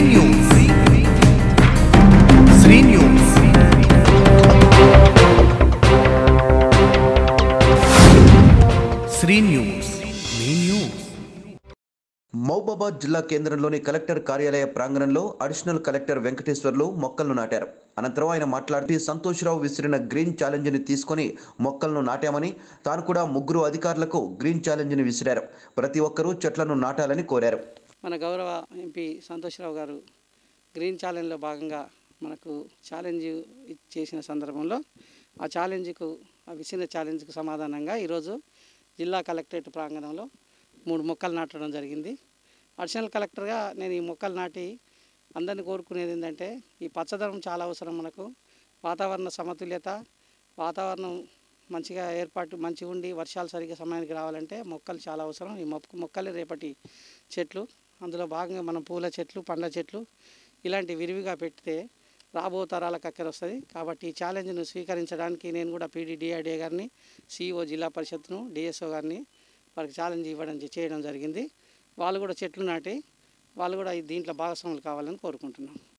news Sri news Sri news మీ news Mahabubabad జిల్లా కేంద్రంలోని కలెక్టర్ కార్యాలయ ప్రాంగణంలో అడిషనల్ కలెక్టర్ వెంకటేశ్వర్లు మొక్కలను నాటారు అనంతరం ఆయన మాట్లాడుతూ సంతోష్రావు విసిరిన గ్రీన్ ఛాలెంజ్ని తీసుకొని మొక్కలను నాటామని తాను కూడా ముగ్గురు అధికారులకు గ్రీన్ ఛాలెంజ్ని విసిరారు ప్రతి ఒక్కరూ చెట్లను నాటాలని కోరారు మన గౌరవ ఎంపీ సంతోష్రావు గారు గ్రీన్ ఛాలెంజ్లో భాగంగా మనకు ఛాలెంజ్ చేసిన సందర్భంలో ఆ ఛాలెంజ్కు ఆ విసిన ఛాలెంజ్కు సమాధానంగా ఈరోజు జిల్లా కలెక్టరేట్ ప్రాంగణంలో మూడు మొక్కలు నాటడం జరిగింది అడిషనల్ కలెక్టర్గా నేను ఈ మొక్కలు నాటి అందరిని కోరుకునేది ఏంటంటే ఈ పచ్చదనం చాలా అవసరం మనకు వాతావరణ సమతుల్యత వాతావరణం మంచిగా ఏర్పాటు మంచిగా ఉండి వర్షాలు సరిగ్గా సమయానికి రావాలంటే మొక్కలు చాలా అవసరం ఈ మొక్క మొక్కలే రేపటి చెట్లు అందులో భాగంగా మనం పూల చెట్లు పండ్ల చెట్లు ఇలాంటి విరివిగా పెడితే రాబో తరాలకు అక్కర వస్తుంది కాబట్టి ఈ ఛాలెంజ్ను స్వీకరించడానికి నేను కూడా పీడీ డిఆర్డీఏ గారిని సిఇఓ జిల్లా పరిషత్ను డిఎస్ఓ గారిని వారికి ఛాలెంజ్ ఇవ్వడం చేయడం జరిగింది వాళ్ళు కూడా చెట్లు నాటి వాళ్ళు కూడా ఈ దీంట్లో భాగస్వాములు కావాలని కోరుకుంటున్నాం